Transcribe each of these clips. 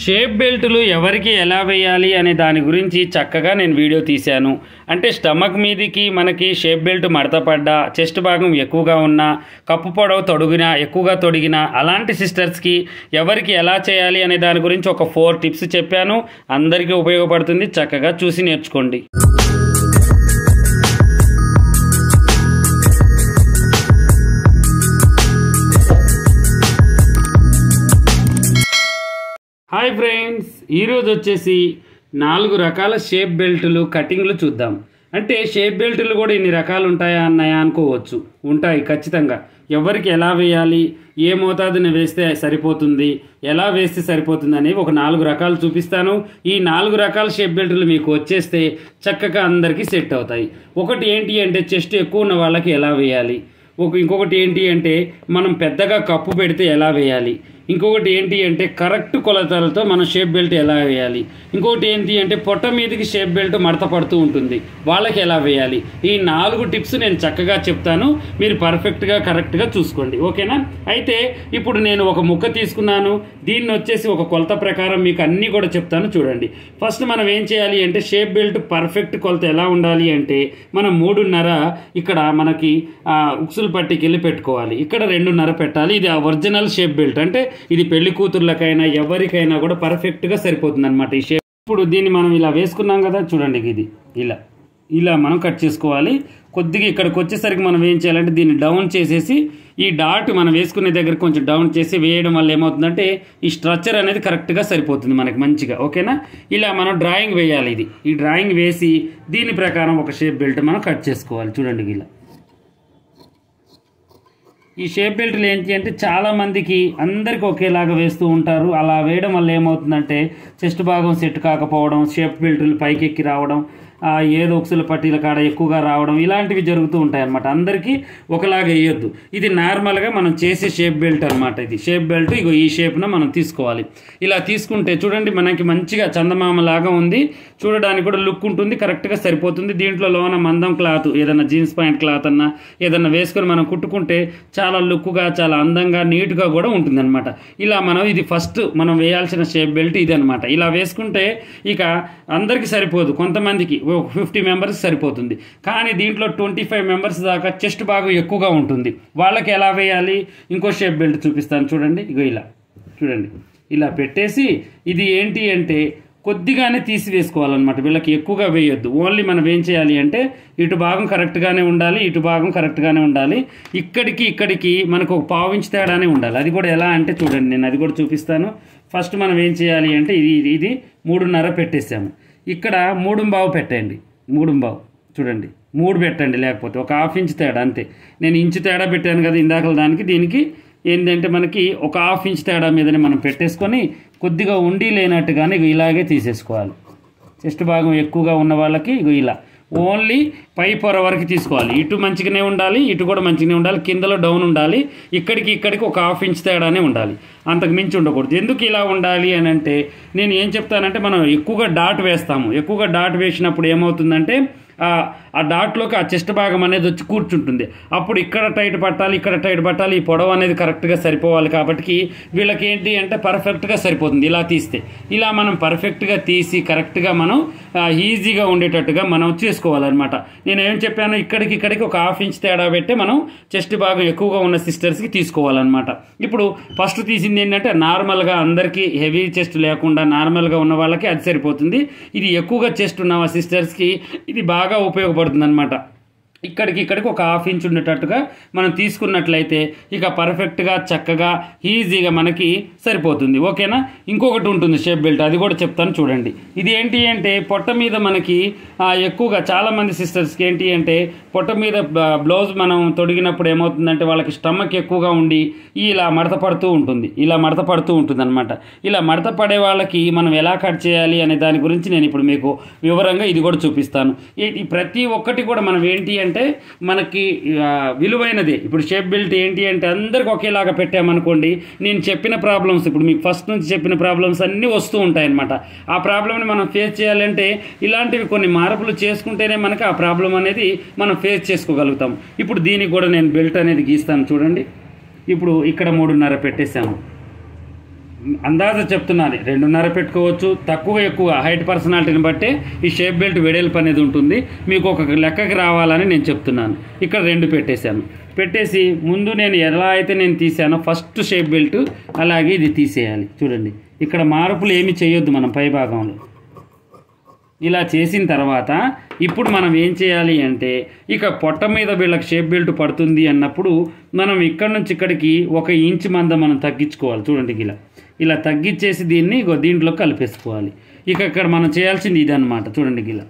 shape బెల్టులు ఎవరికి ఎలా వేయాలి అనే దాని గురించి చక్కగా నేను వీడియో తీశాను అంటే స్టమక్ మీదికి మనకి షేప్ బెల్ట్ మడత పడ్డా చెస్ట్ భాగం ఎక్కువగా ఉన్నా కప్పు పొడవు తొడిగినా ఎక్కువగా తొడిగినా అలాంటి సిస్టర్స్కి ఎవరికి ఎలా చేయాలి అనే దాని గురించి ఒక ఫోర్ టిప్స్ చెప్పాను అందరికీ ఉపయోగపడుతుంది చక్కగా చూసి నేర్చుకోండి హాయ్ ఫ్రెండ్స్ ఈరోజు వచ్చేసి నాలుగు రకాల షేప్ బెల్టులు కటింగ్లు చూద్దాం అంటే షేప్ బెల్టులు కూడా ఇన్ని రకాలు ఉంటాయా అన్నాయా అనుకోవచ్చు ఉంటాయి ఖచ్చితంగా ఎవరికి ఎలా వేయాలి ఏ మోతాదుని వేస్తే సరిపోతుంది ఎలా వేస్తే సరిపోతుంది అనేవి ఒక నాలుగు రకాలు చూపిస్తాను ఈ నాలుగు రకాల షేప్ బెల్టులు మీకు వచ్చేస్తే చక్కగా అందరికీ సెట్ అవుతాయి ఒకటి ఏంటి అంటే చెస్ట్ ఎక్కువ ఉన్న వాళ్ళకి ఎలా వేయాలి ఒక ఇంకొకటి ఏంటి అంటే మనం పెద్దగా కప్పు పెడితే ఎలా వేయాలి ఇంకొకటి ఏంటి అంటే కరెక్ట్ కొలతలతో మనం షేప్ బెల్ట్ ఎలా వేయాలి ఇంకొకటి ఏంటి అంటే పొట్ట మీదకి షేప్ బెల్ట్ మడత పడుతూ ఉంటుంది వాళ్ళకి ఎలా వేయాలి ఈ నాలుగు టిప్స్ నేను చక్కగా చెప్తాను మీరు పర్ఫెక్ట్గా కరెక్ట్గా చూసుకోండి ఓకేనా అయితే ఇప్పుడు నేను ఒక ముక్క తీసుకున్నాను దీన్ని వచ్చేసి ఒక కొలత ప్రకారం మీకు అన్నీ కూడా చెప్తాను చూడండి ఫస్ట్ మనం ఏం చేయాలి అంటే షేప్ బెల్ట్ పర్ఫెక్ట్ కొలత ఎలా ఉండాలి అంటే మనం మూడున్నర ఇక్కడ మనకి ఆ, ఉక్సులు పట్టికి వెళ్ళి పెట్టుకోవాలి ఇక్కడ రెండున్నర పెట్టాలి ఇది ఒరిజినల్ షేప్ బెల్ట్ అంటే ఇది పెళ్లి కూతుర్లకైనా ఎవరికైనా కూడా పర్ఫెక్ట్గా సరిపోతుంది అనమాట ఈ షేప్ ఇప్పుడు దీన్ని మనం ఇలా వేసుకున్నాం కదా చూడండి ఇది ఇలా ఇలా మనం కట్ చేసుకోవాలి కొద్దిగా ఇక్కడికి వచ్చేసరికి మనం ఏం చేయాలంటే దీన్ని డౌన్ చేసేసి ఈ డాట్ మనం వేసుకునే దగ్గర కొంచెం డౌన్ చేసి వేయడం వల్ల ఏమవుతుందంటే ఈ స్ట్రక్చర్ అనేది కరెక్ట్గా సరిపోతుంది మనకి మంచిగా ఓకేనా ఇలా మనం డ్రాయింగ్ వేయాలి ఇది ఈ డ్రాయింగ్ వేసి దీని ప్రకారం ఒక షేప్ బెల్ట్ మనం కట్ చేసుకోవాలి చూడండి ఇలా ఈ షేప్ బెల్ట్లు ఏంటి అంటే చాలా మందికి అందరికి ఒకేలాగా వేస్తూ ఉంటారు అలా వేయడం వల్ల ఏమవుతుందంటే చెస్ట్ భాగం సెట్ కాకపోవడం షేప్ బెల్ట్లు పైకి ఎక్కి రావడం ఆ, ఏదో ఒకసుల పట్టీల కాడ ఎక్కువగా రావడం ఇలాంటివి జరుగుతూ ఉంటాయి అన్నమాట అందరికీ ఒకలాగా వేయొద్దు ఇది నార్మల్గా మనం చేసే షేప్ బెల్ట్ అనమాట ఇది షేప్ బెల్ట్ ఇగో ఈ షేప్న మనం తీసుకోవాలి ఇలా తీసుకుంటే చూడండి మనకి మంచిగా చందమామ లాగా ఉంది చూడడానికి కూడా లుక్ ఉంటుంది కరెక్ట్గా సరిపోతుంది దీంట్లో లోన మందం క్లాత్ ఏదైనా జీన్స్ ప్యాంట్ క్లాత్ అన్నా ఏదన్నా వేసుకొని మనం కుట్టుకుంటే చాలా లుక్గా చాలా అందంగా నీట్గా కూడా ఉంటుందన్నమాట ఇలా మనం ఇది ఫస్ట్ మనం వేయాల్సిన షేప్ బెల్ట్ ఇది అనమాట ఇలా వేసుకుంటే ఇక అందరికీ సరిపోదు కొంతమందికి ఫిఫ్టీ మెంబర్స్ సరిపోతుంది కానీ దీంట్లో ట్వంటీ ఫైవ్ మెంబర్స్ దాకా చెస్ట్ బాగా ఎక్కువగా ఉంటుంది వాళ్ళకి ఎలా వేయాలి ఇంకో షేప్ బెల్ట్ చూపిస్తాను చూడండి ఇగో ఇలా చూడండి ఇలా పెట్టేసి ఇది ఏంటి అంటే కొద్దిగానే తీసి వేసుకోవాలన్నమాట వీళ్ళకి ఎక్కువగా వేయొద్దు ఓన్లీ మనం ఏం చేయాలి అంటే ఇటు భాగం కరెక్ట్గానే ఉండాలి ఇటు భాగం కరెక్ట్గానే ఉండాలి ఇక్కడికి ఇక్కడికి మనకు ఒక పావు ఇంచు తేడానే ఉండాలి అది కూడా ఎలా అంటే చూడండి నేను అది కూడా చూపిస్తాను ఫస్ట్ మనం ఏం చేయాలి అంటే ఇది ఇది- ఇది మూడున్నర పెట్టేసాము ఇక్కడ మూడు బావు పెట్టండి మూడు బావు చూడండి మూడు పెట్టండి లేకపోతే ఒక హాఫ్ ఇంచ్ తేడా అంతే నేను ఇంచు తేడా పెట్టాను కదా ఇందాక దానికి దీనికి ఏంటంటే మనకి ఒక హాఫ్ ఇంచ్ తేడా మీదనే మనం పెట్టేసుకొని కొద్దిగా ఉండి లేనట్టుగానే ఇగో ఇలాగే తీసేసుకోవాలి చెస్ట్ భాగం ఎక్కువగా ఉన్న వాళ్ళకి ఇగో ఇలా ఓన్లీ పై పొర వరకు తీసుకోవాలి ఇటు మంచిగానే ఉండాలి ఇటు కూడా మంచిగానే ఉండాలి కిందలో డౌన్ ఉండాలి ఇక్కడికి ఇక్కడికి ఒక హాఫ్ ఇంచ్ తేడానే ఉండాలి అంతకు మించి ఉండకూడదు ఎందుకు ఇలా ఉండాలి అని అంటే నేను ఏం చెప్తానంటే మనం ఎక్కువగా డాట్ వేస్తాము ఎక్కువగా డాట్ వేసినప్పుడు ఏమవుతుందంటే ఆ ఆ డాట్లోకి ఆ చెస్ట్ భాగం అనేది వచ్చి కూర్చుంటుంది అప్పుడు ఇక్కడ టైట్ పట్టాలి ఇక్కడ టైట్ పట్టాలి ఈ పొడవు అనేది కరెక్ట్గా సరిపోవాలి కాబట్టి వీళ్ళకి ఏంటి అంటే పర్ఫెక్ట్గా సరిపోతుంది ఇలా తీస్తే ఇలా మనం పర్ఫెక్ట్గా తీసి కరెక్ట్గా మనం ఆ, ఈజీగా ఉండేటట్టుగా మనం చేసుకోవాలన్నమాట నేను ఏం చెప్పాను ఇక్కడికి ఇక్కడికి ఒక హాఫ్ ఇంచ్ తేడా పెట్టి మనం చెస్ట్ భాగం ఎక్కువగా ఉన్న సిస్టర్స్కి తీసుకోవాలన్నమాట ఇప్పుడు ఫస్ట్ తీసింది ఏంటంటే నార్మల్గా అందరికీ హెవీ చెస్ట్ లేకుండా నార్మల్గా ఉన్న వాళ్ళకి అది సరిపోతుంది ఇది ఎక్కువగా చెస్ట్ ఉన్న సిస్టర్స్కి ఇది బాగా ఉపయోగపడుతుంది అనమాట ఇక్కడికి ఇక్కడికి ఒక హాఫ్ ఇంచ్ ఉండేటట్టుగా మనం తీసుకున్నట్లయితే ఇక పర్ఫెక్ట్గా చక్కగా ఈజీగా మనకి సరిపోతుంది ఓకేనా ఇంకొకటి ఉంటుంది షేప్ బెల్ట్ అది కూడా చెప్తాను చూడండి ఇది ఏంటి అంటే పొట్ట మీద మనకి ఆ, ఎక్కువగా చాలామంది సిస్టర్స్కి ఏంటి అంటే పొట్ట మీద బ- బ్లౌజ్ మనం తొడిగినప్పుడు ఏమవుతుందంటే వాళ్ళకి స్టమక్ ఎక్కువగా ఉండి ఇలా మడత పడుతూ ఉంటుంది ఇలా మడత పడుతూ ఉంటుంది అనమాట ఇలా మడత పడే వాళ్ళకి మనం ఎలా కట్ చేయాలి అనే దాని గురించి నేను ఇప్పుడు మీకు వివరంగా ఇది కూడా చూపిస్తాను ఈ- ఈ ప్రతి ఒక్కటి కూడా మనం ఏంటి అంటే మనకి ఆ, విలువైనదే ఇప్పుడు షేప్ బెల్ట్ ఏంటి అంటే అందరికి ఒకేలాగా పెట్టామనుకోండి నేను చెప్పిన ప్రాబ్లమ్స్ ఇప్పుడు మీకు ఫస్ట్ నుంచి చెప్పిన ప్రాబ్లమ్స్ అన్నీ వస్తూ ఉంటాయి అనమాట ఆ ప్రాబ్లమ్ని మనం ఫేస్ చేయాలంటే ఇలాంటివి కొన్ని మార్పులు చేసుకుంటేనే మనకి ఆ ప్రాబ్లం అనేది మనం ఫేస్ చేసుకోగలుగుతాం ఇప్పుడు దీనికి కూడా నేను బెల్ట్ అనేది గీస్తాను చూడండి ఇప్పుడు ఇక్కడ మూడున్నర పెట్టేశాము అందాజ చెప్తున్నాను రెండున్నర పెట్టుకోవచ్చు తక్కువ ఎక్కువ హైట్ పర్సనాలిటీని బట్టే ఈ షేప్ బెల్ట్ వెడల్పు అనేది ఉంటుంది మీకు ఒక లెక్కకి రావాలని నేను చెప్తున్నాను ఇక్కడ రెండు పెట్టేశాను పెట్టేసి ముందు నేను ఎలా అయితే నేను తీసానో ఫస్ట్ షేప్ బెల్ట్ అలాగే ఇది తీసేయాలి చూడండి ఇక్కడ మార్పులు ఏమి చేయొద్దు మనం పై భాగంలో ఇలా చేసిన తర్వాత ఇప్పుడు మనం ఏం చేయాలి అంటే ఇక పొట్ట మీద వీళ్ళకి షేప్ బెల్ట్ పడుతుంది అన్నప్పుడు మనం ఇక్కడ నుంచి ఇక్కడికి ఒక ఇంచ్ మంద మనం తగ్గించుకోవాలి చూడండి ఇలా ఇలా తగ్గించేసి దీన్ని ఇగో దీంట్లో కలిపేసుకోవాలి ఇక ఇక్కడ మనం చేయాల్సింది ఇది అనమాట చూడండి ఇలా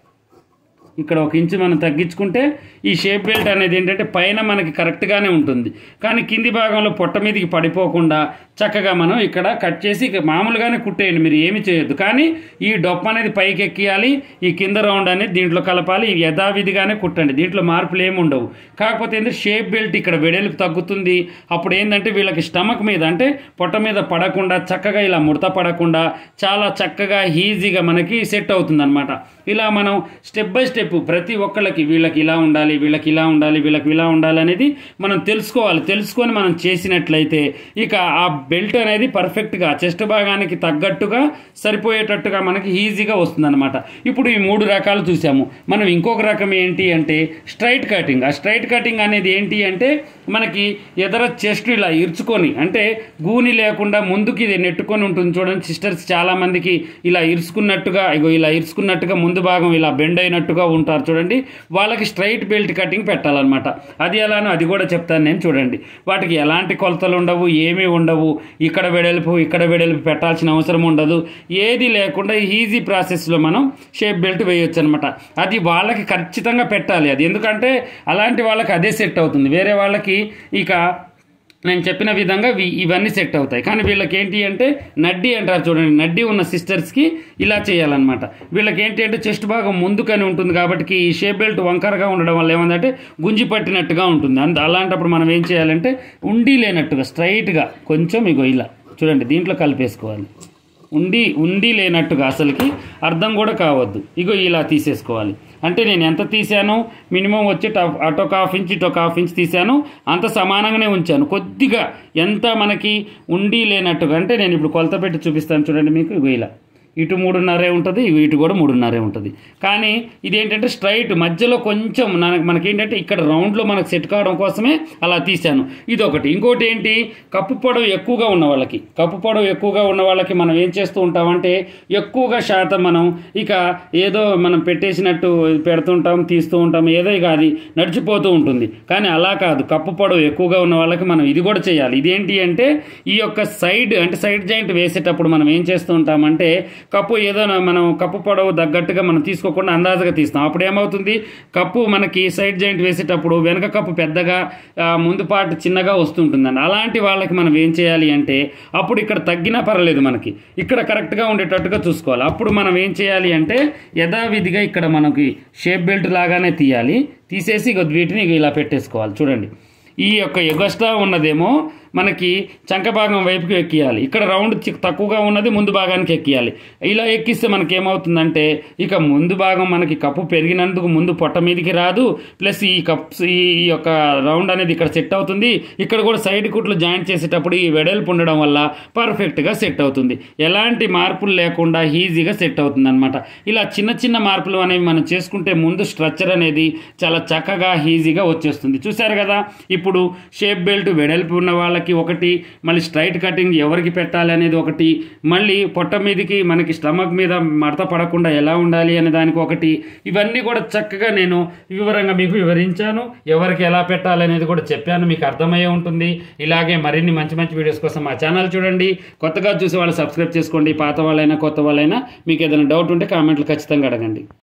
ఇక్కడ ఒక ఇంచు మనం తగ్గించుకుంటే ఈ షేప్ బెల్ట్ అనేది ఏంటంటే పైన మనకి కరెక్ట్గానే ఉంటుంది కానీ కింది భాగంలో పొట్ట మీదకి పడిపోకుండా చక్కగా మనం ఇక్కడ కట్ చేసి ఇక మామూలుగానే కుట్టేయండి మీరు ఏమి చేయొద్దు కానీ ఈ డొప్ప అనేది పైకి ఎక్కియాలి ఈ కింద రౌండ్ అనేది దీంట్లో కలపాలి ఇవి యథావిధిగానే కుట్టండి దీంట్లో మార్పులు ఏమి ఉండవు కాకపోతే ఏంటంటే షేప్ బెల్ట్ ఇక్కడ వెడల్పు తగ్గుతుంది అప్పుడు ఏంటంటే వీళ్ళకి స్టమక్ మీద అంటే పొట్ట మీద పడకుండా చక్కగా ఇలా ముడత పడకుండా చాలా చక్కగా ఈజీగా మనకి సెట్ అవుతుంది అనమాట ఇలా మనం స్టెప్ బై స్టెప్ ప్రతి ఒక్కళ్ళకి వీళ్ళకి ఇలా ఉండాలి వీళ్ళకి ఇలా ఉండాలి వీళ్ళకి ఇలా ఉండాలి అనేది మనం తెలుసుకోవాలి తెలుసుకొని మనం చేసినట్లయితే ఇక ఆ బెల్ట్ అనేది పర్ఫెక్ట్గా చెస్ట్ భాగానికి తగ్గట్టుగా సరిపోయేటట్టుగా మనకి ఈజీగా వస్తుందన్నమాట ఇప్పుడు ఈ మూడు రకాలు చూసాము మనం ఇంకొక రకం ఏంటి అంటే స్ట్రైట్ కటింగ్ ఆ స్ట్రైట్ కటింగ్ అనేది ఏంటి అంటే మనకి ఎదర చెస్ట్ ఇలా ఇరుచుకొని అంటే గూని లేకుండా ముందుకి ఇది నెట్టుకొని ఉంటుంది చూడండి సిస్టర్స్ చాలా మందికి ఇలా ఇరుచుకున్నట్టుగా ఇగో ఇలా ఇరుచుకున్నట్టుగా ముందు భాగం ఇలా బెండ్ అయినట్టుగా ఉంటారు చూడండి వాళ్ళకి స్ట్రైట్ బెల్ట్ కటింగ్ పెట్టాలన్నమాట అది ఎలానో అది కూడా చెప్తాను నేను చూడండి వాటికి ఎలాంటి కొలతలు ఉండవు ఏమీ ఉండవు ఇక్కడ వెడల్పు ఇక్కడ వెడల్పు పెట్టాల్సిన అవసరం ఉండదు ఏది లేకుండా ఈజీ ప్రాసెస్లో మనం షేప్ బెల్ట్ వేయొచ్చు అనమాట అది వాళ్ళకి ఖచ్చితంగా పెట్టాలి అది ఎందుకంటే అలాంటి వాళ్ళకి అదే సెట్ అవుతుంది వేరే వాళ్ళకి ఇక నేను చెప్పిన విధంగా వి- ఇవన్నీ సెట్ అవుతాయి కానీ వీళ్ళకి ఏంటి అంటే నడ్డి అంటారు చూడండి నడ్డి ఉన్న సిస్టర్స్కి ఇలా చేయాలన్నమాట వీళ్ళకి ఏంటి అంటే చెస్ట్ భాగం ముందుకని ఉంటుంది కాబట్టి ఈ షేప్ బెల్ట్ వంకరగా ఉండడం వల్ల ఏమందంటే గుంజి పట్టినట్టుగా ఉంటుంది అంత అలాంటప్పుడు మనం ఏం చేయాలంటే ఉండి లేనట్టుగా స్ట్రైట్గా కొంచెం ఇగో ఇలా చూడండి దీంట్లో కలిపేసుకోవాలి ఉండి ఉండి లేనట్టుగా అసలుకి అర్థం కూడా కావద్దు ఇగో ఇలా తీసేసుకోవాలి అంటే నేను ఎంత తీసాను మినిమం వచ్చి ట- అటు ఒక హాఫ్ ఇంచ్ ఇటు ఒక హాఫ్ ఇంచ్ తీసాను అంత సమానంగానే ఉంచాను కొద్దిగా ఎంత మనకి ఉండి లేనట్టుగా అంటే నేను ఇప్పుడు కొలత పెట్టి చూపిస్తాను చూడండి మీకు ఇగో ఇలా ఇటు మూడున్నరే ఉంటుంది ఇగో ఇటు కూడా మూడున్నరే ఉంటుంది కానీ ఇదేంటంటే స్ట్రైట్ మధ్యలో కొంచెం మనకి మనకేంటంటే ఇక్కడ రౌండ్లో మనకు సెట్ కావడం కోసమే అలా తీశాను ఇది ఒకటి ఇంకోటి ఏంటి కప్పు పొడవు ఎక్కువగా ఉన్న వాళ్ళకి కప్పు పొడవు ఎక్కువగా ఉన్న వాళ్ళకి మనం ఏం చేస్తూ ఉంటామంటే ఎక్కువగా శాతం మనం ఇక ఏదో మనం పెట్టేసినట్టు పెడుతుంటాం తీస్తూ ఉంటాం ఏదో ఇక అది నడిచిపోతూ ఉంటుంది కానీ అలా కాదు కప్పు పొడవు ఎక్కువగా ఉన్న వాళ్ళకి మనం ఇది కూడా చేయాలి ఇదేంటి అంటే ఈ యొక్క సైడ్ అంటే సైడ్ జాయింట్ వేసేటప్పుడు మనం ఏం చేస్తూ ఉంటామంటే కప్పు ఏదో నా- మనం కప్పు పొడవు తగ్గట్టుగా మనం తీసుకోకుండా అందాజుగా తీస్తాం అప్పుడు ఏమవుతుంది కప్పు మనకి సైడ్ జాయింట్ వేసేటప్పుడు వెనక కప్పు పెద్దగా ఆ, ముందు పార్ట్ చిన్నగా వస్తుంటుందండి అలాంటి వాళ్ళకి మనం ఏం చేయాలి అంటే అప్పుడు ఇక్కడ తగ్గినా పర్లేదు మనకి ఇక్కడ కరెక్ట్గా ఉండేటట్టుగా చూసుకోవాలి అప్పుడు మనం ఏం చేయాలి అంటే యథావిధిగా ఇక్కడ మనకి షేప్ బెల్ట్ లాగానే తీయాలి తీసేసి ఇక వీటిని ఇక ఇలా పెట్టేసుకోవాలి చూడండి ఈ యొక్క ఎగస్ట్రా ఉన్నదేమో మనకి చంక భాగం వైపుకి ఎక్కియాలి ఇక్కడ రౌండ్ చి- తక్కువగా ఉన్నది ముందు భాగానికి ఎక్కియాలి ఇలా ఎక్కిస్తే మనకి ఏమవుతుందంటే ఇక ముందు భాగం మనకి కప్పు పెరిగినందుకు ముందు పొట్ట మీదకి రాదు ప్లస్ ఈ కప్స్ ఈ ఈ యొక్క రౌండ్ అనేది ఇక్కడ సెట్ అవుతుంది ఇక్కడ కూడా సైడ్ కుట్లు జాయింట్ చేసేటప్పుడు ఈ వెడల్పు ఉండడం వల్ల పర్ఫెక్ట్గా సెట్ అవుతుంది ఎలాంటి మార్పులు లేకుండా ఈజీగా సెట్ అవుతుంది అనమాట ఇలా చిన్న చిన్న మార్పులు అనేవి మనం చేసుకుంటే ముందు స్ట్రక్చర్ అనేది చాలా చక్కగా ఈజీగా వచ్చేస్తుంది చూసారు కదా ఇప్పుడు షేప్ బెల్ట్ వెడల్పు ఉన్న వాళ్ళకి ఒకటి మళ్ళీ స్ట్రైట్ కటింగ్ ఎవరికి పెట్టాలి అనేది ఒకటి మళ్ళీ పొట్ట మీదకి మనకి స్టమక్ మీద మడత పడకుండా ఎలా ఉండాలి అనే దానికి ఒకటి ఇవన్నీ కూడా చక్కగా నేను వివరంగా మీకు వివరించాను ఎవరికి ఎలా పెట్టాలి అనేది కూడా చెప్పాను మీకు అర్థమయ్యే ఉంటుంది ఇలాగే మరిన్ని మంచి మంచి వీడియోస్ కోసం మా ఛానల్ చూడండి కొత్తగా చూసే వాళ్ళు సబ్స్క్రైబ్ చేసుకోండి పాత వాళ్ళైనా కొత్త వాళ్ళైనా మీకు ఏదైనా డౌట్ ఉంటే కామెంట్లు ఖచ్చితంగా అడగండి